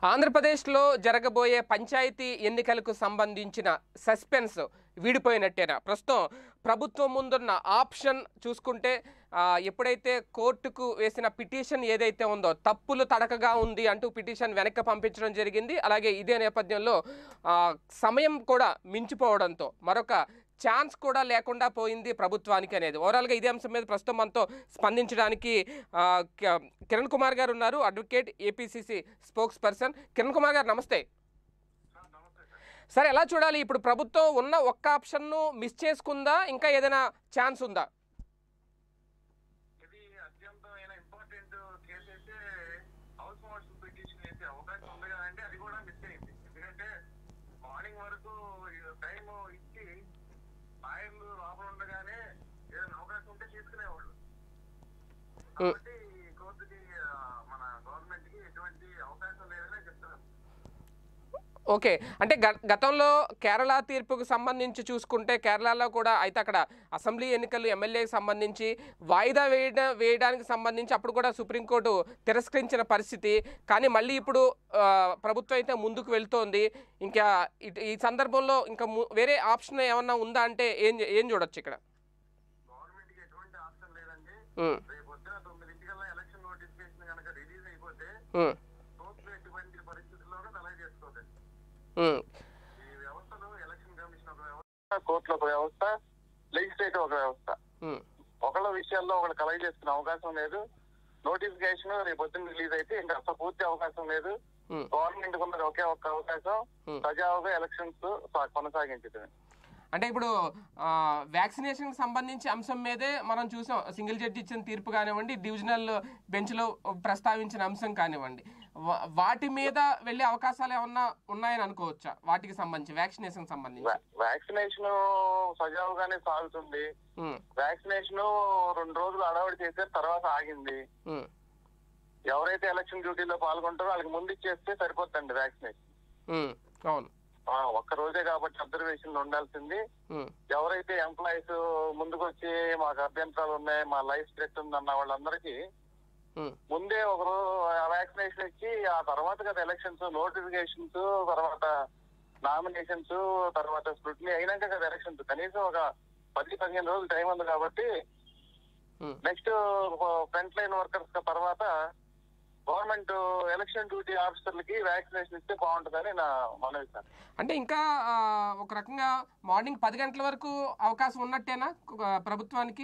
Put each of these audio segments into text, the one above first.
ఆంధ్రప్రదేశ్లో జరగబోయే పంచాయతీ ఎన్నికలకు సంబంధించిన సస్పెన్స్ వీడిపోయినట్టేనా ప్రస్తుతం ప్రభుత్వం ముందున్న ఆప్షన్ చూసుకుంటే ఆ, ఎప్పుడైతే కోర్టుకు వేసిన పిటిషన్ ఏదైతే ఉందో తప్పులు తడకగా ఉంది అంటూ పిటిషన్ వెనక్కి పంపించడం జరిగింది అలాగే ఇదే నేపథ్యంలో ఆ, సమయం కూడా మించిపోవడంతో మరొక ఛాన్స్ కూడా లేకుండా పోయింది ప్రభుత్వానికి అనేది ఓవరాల్గా ఇదే అంశం మీద ప్రస్తుతం మనతో స్పందించడానికి ఆ, క- కిరణ్ కుమార్ గారు ఉన్నారు advocate APCC spokesperson Kiran Kumar గారు నమస్తే సరే ఎలా చూడాలి ఇప్పుడు ప్రభుత్వం ఉన్న ఒక్క ఆప్షన్ను మిస్ చేసుకుందా ఇంకా ఏదైనా ఛాన్స్ ఉందా ఇది అత్యంతమైన ఇంపార్టెంట్ కేసు అయితే హౌస్ మోషన్ పిటిషన్ వేసే అవకాశం ఉంది కదంటే అది కూడా మిస్ అయింది ఎందుకంటే మార్నింగ్ వరకు టైం ఇచ్చి ఆయన్లు లోపల ఉండగానే ఏదైనా అవకాశం ఉంటే తీసుకునేవాళ్ళు కాబట్టి కోర్టుకి ఆ, మన గవర్నమెంట్ కి ఎటువంటి అవకాశం లేదనే చెప్తున్నాను ఓకే అంటే గ గతంలో కేరళ తీర్పుకు సంబంధించి చూసుకుంటే కేరళలో కూడా అయితే అక్కడ అసెంబ్లీ ఎన్నికలు ఎమ్మెల్యేకి సంబంధించి వాయిదా వేయడం వేయడానికి సంబంధించి అప్పుడు కూడా సుప్రీంకోర్టు తిరస్కరించిన పరిస్థితి కానీ మళ్ళీ ఇప్పుడు ఆ, ప్రభుత్వం అయితే ముందుకు వెళ్తోంది ఇంకా ఇటు- ఈ సందర్భంలో ఇంకా ము- వేరే ఆప్షన్ ఏమన్నా ఉందా అంటే ఏం ఏం చూడొచ్చు ఇక్కడ గవర్నమెంట్ కి ఎటువంటి ఆప్షన్ లేదండి ఉమ్, రేపు పొద్దున తొమ్మిదింటికల్లా ఎలక్షన్ నోటిఫికేషన్ కనుక రిలీజ్ అయిపోతే ఉమ్, కోర్టులో ఎటువంటి పరిస్థితుల్లోనూ తల చేసుకోదండి ఉమ్, ఈ వ్యవస్థలో ఎలక్షన్ కమిషన్ ఒక వ్యవస్థ కోర్టులో ఒక వ్యవస్థ లెజిస్లేటివ్ ఒక వ్యవస్థ ఉమ్, ఒకళ్ళ విషయాల్లో ఒకళ్ళు కలెక్ట్ చేసుకునే అవకాశం లేదు నోటిఫికేషన్ రేపు పొద్దున్న రిలీజ్ అయితే ఇంకా అసలు పూర్తి అవకాశం లేదు ఉమ్. గవర్నమెంట్ ఉన్నది ఒకే ఒక్క అవకాశం Hmm. సజావుగా ఎలక్షన్స్ కొనసాగించడమే అంటే ఇప్పుడు వ్యాక్సినేషన్ సంబంధించి అంశం మీదే మనం చూసాం సింగిల్ జడ్జి ఇచ్చిన తీర్పు కానివ్వండి డివిజనల్ బెంచ్లో ప్రస్తావించిన అంశం కానివ్వండి వా- వాటి మీద వెళ్ళే అవకాశాలు ఏమన్నా ఉన్నాయని అనుకోవచ్చా వాటికి సంబంధించి వ్యాక్సినేషన్ సంబంధించి వ్యాక్సినేషన్ సజావుగానే సాగుతుంది ఉమ్, వ్యాక్సినేషన్ రెండు రోజులు అడవడి చేశారు తర్వాత ఆగింది ఉమ్, ఎవరైతే ఎలక్షన్ డ్యూటీలో పాల్గొంటారో వాళ్ళకి ముందు ఇచ్చేస్తే సరిపోతుందండి వ్యాక్సినేషన్ ఉమ్, అవును ఆ, ఒక్క రోజే కాబట్టి అబ్జర్వేషన్ ఉండాల్సింది ఉమ్, ఎవరైతే ఎంప్లాయీస్ ముందుకు వచ్చి మాకు అభ్యంతరాలు ఉన్నాయి మా లైఫ్ థ్రెట్ ఉందన్న వాళ్ళందరికీ ఉమ్, ముందే ఒకరు వ్యాక్సినేషన్ ఇచ్చి ఆ తర్వాత కదా ఎలక్షన్స్ నోటిఫికేషన్స్ తర్వాత నామినేషన్స్ తర్వాత స్క్రూటినీ అయినాక కదా ఎలక్షన్స్ కనీసం ఒక పది పదిహేను రోజులు టైం ఉంది కాబట్టి ఉమ్. నెక్స్ట్ ఫ్రంట్ లైన్ వర్కర్స్ తర్వాత గవర్నమెంట్ ఎలక్షన్ డ్యూటీ ఆఫీసర్లకి వ్యాక్సినేషన్ ఇస్తే బాగుంటుందని నా మనవి సార్ అంటే ఇంకా ఆ, ఒక రకంగా మార్నింగ్ పది గంటల వరకు అవకాశం ఉన్నట్టేనా ఆ, ప్రభుత్వానికి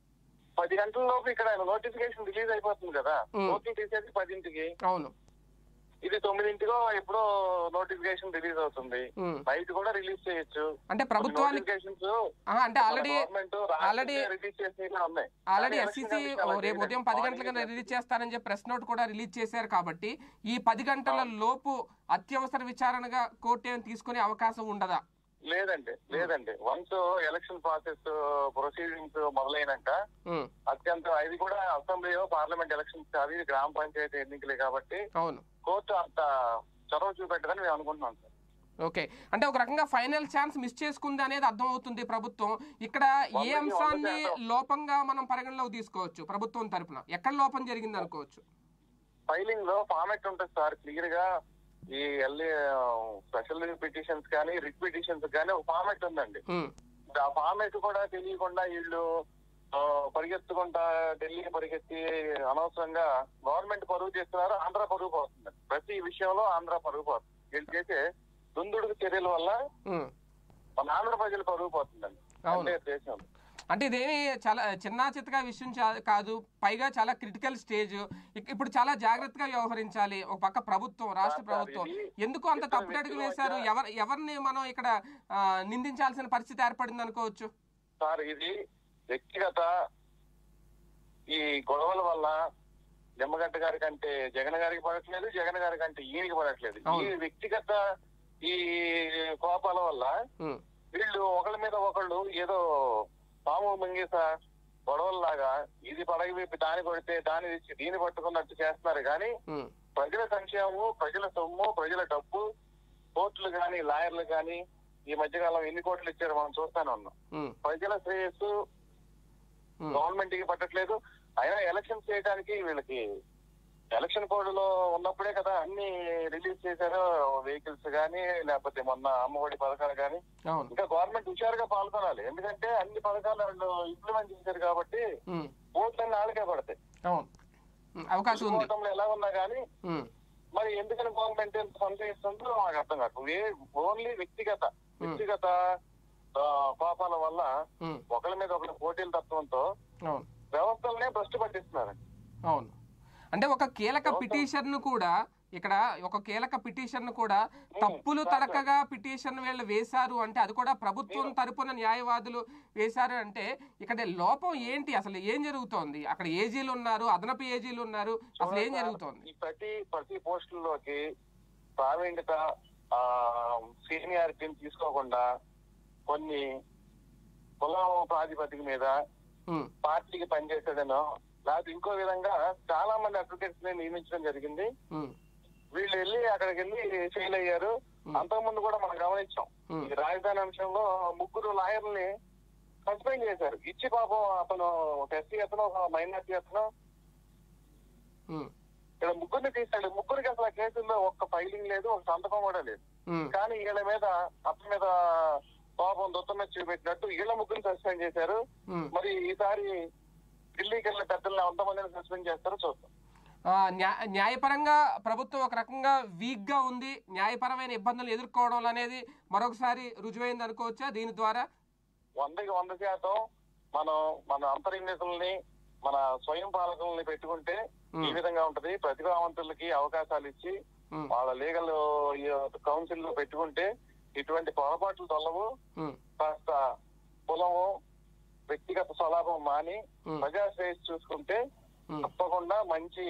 పది గంటల లోపు ఇక్కడ నోటిఫికేషన్ రిలీజ్ అయిపోతుంది కదా Hmm. ఓట్లు తీసేది పదింటికి అవును ఇది తొమ్మిదింటికో ఎప్పుడో నోటిఫికేషన్ రిలీజ్ అవుతుంది ఉమ్. నైట్ కూడా రిలీజ్ చేయొచ్చు అంటే ప్రభుత్వానికి నోటిఫికేషన్స్ ఆ, అంటే ఆల్రెడీ గవర్నమెంట్ already- రిలీజ్ చేసి కూడా ఉన్నాయి ఆల్రెడీ కానీ ఎస్సీసీ election commission అలా రేపు ఉదయం చేయలేదు. పది Morning గంటలకు చేస్తారు. రిలీజ్ చేస్తారని చెప్పి ప్రెస్ నోట్ కూడా రిలీజ్ చేశారు కాబట్టి ఈ పది గంటల లోపు అత్యవసర విచారణగా కోర్టు ఏం తీసుకునే అవకాశం ఉండదా లేదండి లేదండి వన్స్ ఎలక్షన్ ప్రాసెస్ ప్రొసీడింగ్స్ మొదలైనాక ఉమ్, అత్యంత ఇది కూడా అసెంబ్లీలో పార్లమెంట్ ఎలక్షన్స్ కాదు ఇది గ్రామ పంచాయతీ ఎన్నికలే కాబట్టి అవును కోర్టు అంత చొరవ చూపెట్టదని మేము అనుకుంటున్నాం సార్ ఓకే అంటే ఒక రకంగా ఫైనల్ ఛాన్స్ మిస్ చేసుకుంది అనేది అర్థమవుతుంది ప్రభుత్వం ఇక్కడ ఏ వందకి వంద అంశాన్ని శాతం. లోపంగా మనం పరిగణలోకి తీసుకోవచ్చు ప్రభుత్వం తరపున ఎక్కడ లోపం జరిగింది అనుకోవచ్చు ఫైలింగ్ లో ఫార్మెట్ ఉంటుంది సార్ క్లియర్ గా ఈ ఎల్ఏ స్పెషల్ పిటిషన్స్ కానీ రిట్ పిటిషన్స్ కానీ ఒక ఫార్మెట్ ఉందండి ఉమ్, ఆ ఫార్మెట్ కూడా తెలియకుండా వీళ్ళు ఆ, పరిగెత్తుకుంటా ఢిల్లీ పరిగెత్తి అనవసరంగా గవర్నమెంట్ పరువు చేస్తున్నారు ఆంధ్ర పరువు పోతుంది ప్రతి విషయంలో ఆంధ్ర పరువు పోతుంది వీళ్ళు చేసే దుందుడుకు చర్యల వల్ల ఉమ్. మన ఆంధ్ర ప్రజలు పరువు పోతుందండి అవును. అంటే దేశం అంటే ఇదేమి చాలా చిన్న చిత్తగా విషయం చా- కాదు పైగా చాలా క్రిటికల్ స్టేజ్ ఇక్- ఇప్పుడు చాలా జాగ్రత్తగా వ్యవహరించాలి ఒక పక్క ప్రభుత్వం రాష్ట్ర సార్, ప్రభుత్వం ఇది ఎందుకు అంత ఇద్దరు తప్పుడడుగు వ్యక్తుల వేశారు మధ్య- ఎవరు ఎవరిని మనం ఇక్కడ ఆ, నిందించాల్సిన పరిస్థితి ఏర్పడింది అనుకోవచ్చు సార్ ఇది వ్యక్తిగత ఈ గొడవల వల్ల నిమ్మగడ్డ గారి కంటే జగన్ గారికి పడట్లేదు జగన్ గారి కంటే ఈయనకి పడట్లేదు ఈ అవును. వ్యక్తిగత ఈ కోపాల వల్ల ఉమ్, వీళ్ళు ఒకళ్ళ మీద ఒకళ్ళు ఏదో పాము మింగేస గొడవల్లాగా ఇది పడగ విప్పి దాన్ని కొడితే దాన్ని తెచ్చి దీన్ని పట్టుకున్నట్టు చేస్తున్నారు కానీ ఉమ్, ప్రజల సంక్షేమము ప్రజల సొమ్ము ప్రజల డబ్బు కోర్టులు కానీ లాయర్లు కానీ ఈ మధ్యకాలం ఎన్ని కోట్లు ఇచ్చారో మనం చూస్తానే ఉన్నాం ఉమ్, ప్రజల శ్రేయస్సు ఉమ్. గవర్నమెంట్ కి పట్టట్లేదు అయినా ఎలక్షన్ చేయడానికి వీళ్ళకి ఎలక్షన్ కోడ్ లో ఉన్నప్పుడే కదా అన్ని రిలీజ్ చేశారు వెహికల్స్ కానీ లేకపోతే మొన్న అమ్మఒడి పథకాలు కానీ అవును ఇంకా గవర్నమెంట్ హుషారుగా పాల్గొనాలి ఎందుకంటే అన్ని పథకాలు వాళ్ళు ఇంప్లిమెంట్ చేశారు కాబట్టి ఉమ్, ఓట్లన్నీ వాళ్ళకే పడతాయి అవును ఉమ్, అవకాశం ఉంది కూటమిలో ఎలా ఉన్నా కానీ ఉమ్, మరి ఎందుకని గవర్నమెంట్ ఎంత ఫండ్ ఇస్తుందో మాకు అర్థం కాదు ఏ- ఓన్లీ వ్యక్తిగత వ్యక్తిగత ఆ, పాపాల వల్ల ఉమ్, ఒకరి మీద ఒకరి పోటీల తత్వంతో అవును వ్యవస్థలనే భ్రష్టు పట్టిస్తున్నారు అవును అంటే ఒక కీలక పిటిషన్ ను కూడా ఇక్కడ ఒక కీలక పిటిషన్ ను కూడా తప్పులు తడకగా పిటిషన్ వీళ్ళు వేశారు అంటే అది కూడా ప్రభుత్వం తరపున న్యాయవాదులు వేశారు అంటే ఇక్కడ లోపం ఏంటి అసలు ఏం జరుగుతోంది అక్కడ ఏజీలు ఉన్నారు అదనపు ఏజీలు ఉన్నారు అసలు ఏం జరుగుతోంది ఈ ప్రతి ప్రతి పోస్టుల్లోకి ప్రావీణ్యత ఆ సీనియారిటీని తీసుకోకుండా కొన్ని కులం ప్రాతిపదిక మీద ఉమ్, పార్టీకి పనిచేసాడనో లేకపోతే ఇంకో విధంగా చాలా మంది అడ్వకేట్స్ ని నియమించడం జరిగింది ఉమ్, వీళ్ళు వెళ్ళి అక్కడికి వెళ్ళి ఫెయిల్ అయ్యారు అంతకుముందు కూడా మనం గమనించాం Hmm. ఈ రాజధాని అంశంలో ముగ్గురు లాయర్ని సస్పెండ్ చేశారు ఇచ్చి పాపం అతను ఒక ఎస్సీ అతను ఒక మైనార్టీ అతను ఉమ్, ఇక్కడ ముగ్గురిని తీసాడు ముగ్గురికి అసలు ఆ కేసుల్లో ఒక్క ఫైలింగ్ లేదు ఒక సంతకం కూడా లేదు ఉమ్, కానీ వీళ్ళ మీద అతని మీద పాపం దొత్తం మీద చూపెట్టినట్టు వీళ్ళ ముగ్గురిని సస్పెండ్ చేశారు ఉమ్. మరి ఈసారి ఢిల్లీకి వెళ్ళిన పెద్దల్ని ఎంతమందిని సస్పెండ్ చేస్తారో చూద్దాం ఆ, న్యా- న్యాయపరంగా ప్రభుత్వం ఒక రకంగా వీక్ గా ఉంది న్యాయపరమైన ఇబ్బందులు ఎదుర్కోవడం అనేది మరొకసారి రుజువైంది అనుకోవచ్చా దీని ద్వారా వందకి వంద శాతం మనం మన అంతర్నితుల్ని మన స్వయం పాలకుల్ని పెట్టుకుంటే ఈ విధంగా ఉంటది ప్రతిభావంతులకి అవకాశాలు ఇచ్చి ఉమ్, వాళ్ళ లీగల్ కౌన్సిల్ లో పెట్టుకుంటే ఇటువంటి పొరపాట్లు తొలవు ఉమ్, కాస్త కులము వ్యక్తిగత స్వలాభం మాని ఉమ్, ప్రజా శ్రేయస్ చూసుకుంటే ఉమ్, తప్పకుండా మంచి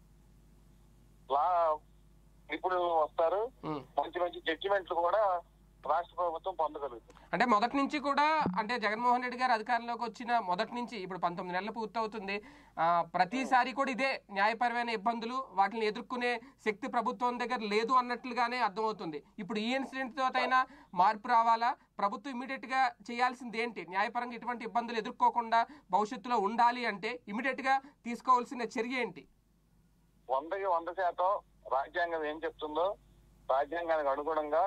లా నిపుణులు వస్తారు ఉమ్. మంచి మంచి జడ్జిమెంట్లు కూడా రాష్ట్ర ప్రభుత్వం పొందగలుగుతుంది అంటే మొదటి నుంచి కూడా అంటే జగన్మోహన్ రెడ్డి గారు అధికారంలోకి వచ్చిన మొదటి నుంచి ఇప్పుడు పంతొమ్మిది నెలలు పూర్తవుతుంది ఆ, ప్రతిసారి కూడా ఇదే న్యాయపరమైన ఇబ్బందులు వాటిని ఎదుర్కొనే శక్తి ప్రభుత్వం దగ్గర లేదు అన్నట్లుగానే అర్థమవుతుంది ఇప్పుడు ఈ ఇన్సిడెంట్ తోటైనా మార్పు రావాలా ప్రభుత్వం ఇమీడియట్ గా చేయాల్సింది ఏంటి న్యాయపరంగా ఇటువంటి ఇబ్బందులు ఎదుర్కోకుండా భవిష్యత్తులో ఉండాలి అంటే ఇమీడియట్ గా తీసుకోవాల్సిన చర్య ఏంటి వందకి వంద శాతం రాజ్యాంగం ఏం చెప్తుందో రాజ్యాంగానికి అనుగుణంగా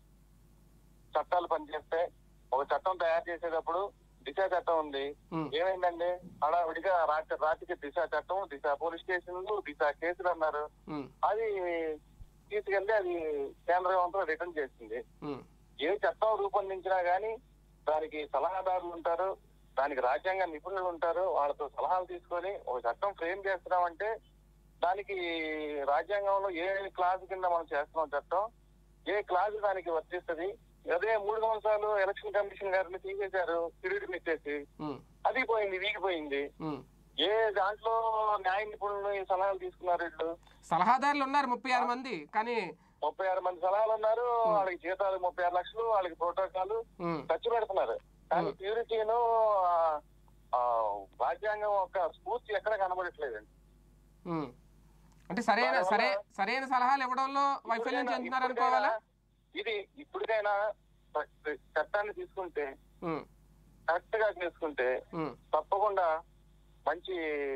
చట్టాలు పనిచేస్తే ఒక చట్టం తయారు చేసేటప్పుడు దిశ చట్టం ఉంది ఉమ్, ఏమైందండి హడావిడిగా రాత్రి రాత్రికి దిశ చట్టం దిశ పోలీస్ స్టేషన్లు దిశ కేసులు అన్నారు ఉమ్, అది తీసుకెళ్లి అది కేంద్ర ప్రభుత్వం రిటర్న్ చేసింది ఉమ్, ఏ చట్టం రూపొందించినా గానీ దానికి సలహాదారులు ఉంటారు దానికి రాజ్యాంగ నిపుణులు ఉంటారు వాళ్ళతో సలహాలు తీసుకొని ఒక చట్టం ఫ్రేమ్ చేస్తున్నామంటే దానికి రాజ్యాంగంలో ఏ క్లాజ్ కింద మనం చేస్తున్నాం చట్టం ఏ క్లాజ్ దానికి వర్తిస్తుంది అదే మూడు సంవత్సరాలు ఎలక్షన్ కమిషన్ గారిని తీసేశారు తిరిగి పెట్టేసి ఉమ్, అది పోయింది వీగిపోయింది ఉమ్. ఏ దాంట్లో న్యాయ నిపుణులు ఈ సలహాలు తీసుకున్నారు వీళ్ళు సలహాదారులు ఉన్నారు ముప్పై ఆరు మంది కానీ ముప్పై ఆరు మంది సలహాలు ఉన్నారు వాళ్ళకి జీతాలు ముప్పై ఆరు లక్షలు వాళ్ళకి ప్రోటోకాల్ ఉమ్, ఖర్చు పెడుతున్నారు కానీ ప్యూరిటీను ఆ, ఆ, రాజ్యాంగం యొక్క స్ఫూర్తి ఎక్కడ కనబడట్లేదండి ఉమ్. అంటే సరైన సరే సరైన సలహాలు ఇవ్వడంలో వైఫల్యం చెందుతున్నారు అనుకోవాలా ఇది ఇప్పటికైనా చ- చట్టాన్ని తీసుకుంటే ఉమ్, కరెక్ట్ గా చేసుకుంటే ఉమ్, తప్పకుండా మంచి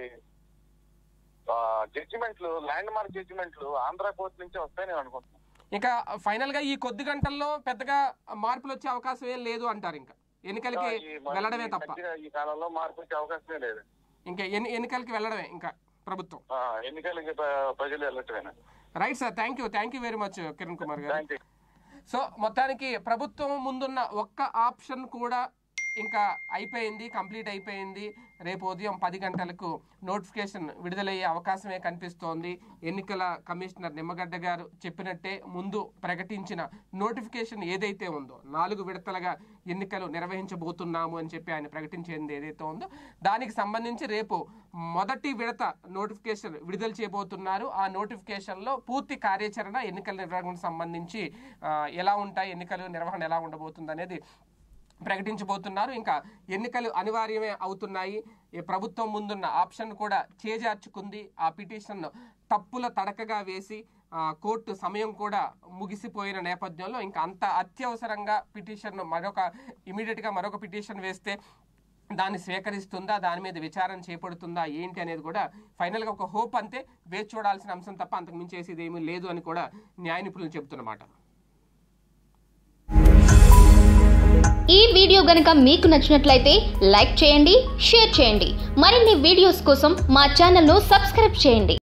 జడ్జిమెంట్లు ల్యాండ్ మార్క్ జడ్జిమెంట్లు ఆంధ్ర కోర్టు నుంచి వస్తాయని నేను అనుకుంటున్నాను ఇంకా ఫైనల్ గా ఈ కొద్ది గంటల్లో పెద్దగా మార్పులు వచ్చే అవకాశం ఏం లేదు అంటారు ఇంకా ఎన్నికలకి ఈ మరి- వెళ్ళడమే ఈ తప్ప మధ్య ఈ కాలంలో మార్పు వచ్చే అవకాశమే లేదు ఇంకా ఎన్ని ఎన్నికలకి వెళ్ళడమే ఇంకా ప్రభుత్వం ఆ, ఎన్నికలకి ప్ర- ప్రజలు వెళ్ళటమేనా right sir thank you thank you very much Kiran Kumar గారు థ్యాంక్ యూ సో మొత్తానికి ప్రభుత్వం ముందున్న ఒక్క ఆప్షన్ కూడా ఇంకా అయిపోయింది కంప్లీట్ అయిపోయింది రేపు ఉదయం పది గంటలకు నోటిఫికేషన్ విడుదలయ్యే అవకాశమే కనిపిస్తోంది ఎన్నికల కమిషనర్ నిమ్మగడ్డ గారు చెప్పినట్టే ముందు ప్రకటించిన నోటిఫికేషన్ ఏదైతే ఉందో నాలుగు విడతలుగా ఎన్నికలు నిర్వహించబోతున్నాము అని చెప్పి ఆయన ప్రకటించింది ఏదైతే ఉందో దానికి సంబంధించి రేపు మొదటి విడత నోటిఫికేషన్ విడుదల చేయబోతున్నారు ఆ నోటిఫికేషన్లో పూర్తి కార్యాచరణ ఎన్నికల నిర్వహణకు సంబంధించి ఆ, ఎలా ఉంటాయి ఎన్నికలు నిర్వహణ ఎలా ఉండబోతుంది అనేది ప్రకటించబోతున్నారు ఇంకా ఎన్నికలు అనివార్యమే అవుతున్నాయి ఈ ప్రభుత్వం ముందున్న ఆప్షన్ కూడా చేజార్చుకుంది ఆ పిటిషన్ తప్పుల తడకగా వేసి ఆ, కోర్టు సమయం కూడా ముగిసిపోయిన నేపథ్యంలో ఇంకా అంత అత్యవసరంగా పిటిషన్ మరొక ఇమీడియట్గా మరొక పిటిషన్ వేస్తే దాన్ని స్వీకరిస్తుందా దాని మీద విచారణ చేపడుతుందా ఏంటి అనేది కూడా ఫైనల్గా ఒక హోప్ అంతే వేచి చూడాల్సిన అంశం తప్ప అంతకు మించి చేసేది ఏమీ లేదు అని కూడా న్యాయ నిపుణులు చెబుతున్నమాట ఈ వీడియో గనుక మీకు నచ్చినట్లయితే లైక్ చేయండి షేర్ చేయండి మరిన్ని వీడియోస్ కోసం మా ఛానల్ను సబ్స్క్రైబ్ చేయండి